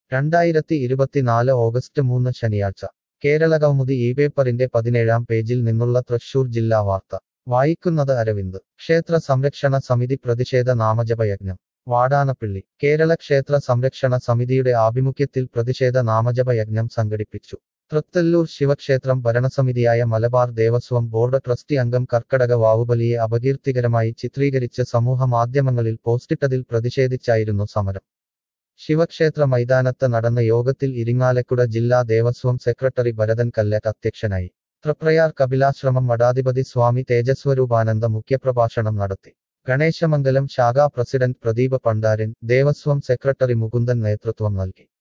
രണ്ടായിരത്തി ഇരുപത്തിനാല് ഓഗസ്റ്റ് മൂന്ന് ശനിയാഴ്ച കേരള കൗമുദി ഈ പേപ്പറിന്റെ പതിനേഴാം പേജിൽ നിന്നുള്ള തൃശൂർ ജില്ലാ വാർത്ത വായിക്കുന്നത് അരവിന്ദ് ക്ഷേത്ര സംരക്ഷണ സമിതി പ്രതിഷേധ നാമജപയജ്ഞം വാടാനപ്പള്ളി കേരള ക്ഷേത്ര സംരക്ഷണ സമിതിയുടെ ആഭിമുഖ്യത്തിൽ പ്രതിഷേധ നാമജപയജ്ഞം സംഘടിപ്പിച്ചു തൃത്തല്ലൂർ ശിവക്ഷേത്രം ഭരണസമിതിയായ മലബാർ ദേവസ്വം ബോർഡ് ട്രസ്റ്റി അംഗം കർക്കടക വാവുബലിയെ അപകീർത്തികരമായി ചിത്രീകരിച്ച് സമൂഹ മാധ്യമങ്ങളിൽ പോസ്റ്റിട്ടതിൽ പ്രതിഷേധിച്ചായിരുന്നു സമരം ശിവക്ഷേത്ര മൈതാനത്ത് നടന്ന യോഗത്തിൽ ഇരിങ്ങാലക്കുട ജില്ലാ ദേവസ്വം സെക്രട്ടറി ഭരതൻ കല്ലറ്റ് അധ്യക്ഷനായി തൃപ്രയാർ കപിലാശ്രമം മഠാധിപതി സ്വാമി തേജസ്വരൂപാനന്ദ മുഖ്യപ്രഭാഷണം നടത്തി ഗണേശമംഗലം ശാഖാ പ്രസിഡന്റ് പ്രദീപ് പണ്ടാരൻ ദേവസ്വം സെക്രട്ടറി മുകുന്ദൻ നേതൃത്വം നൽകി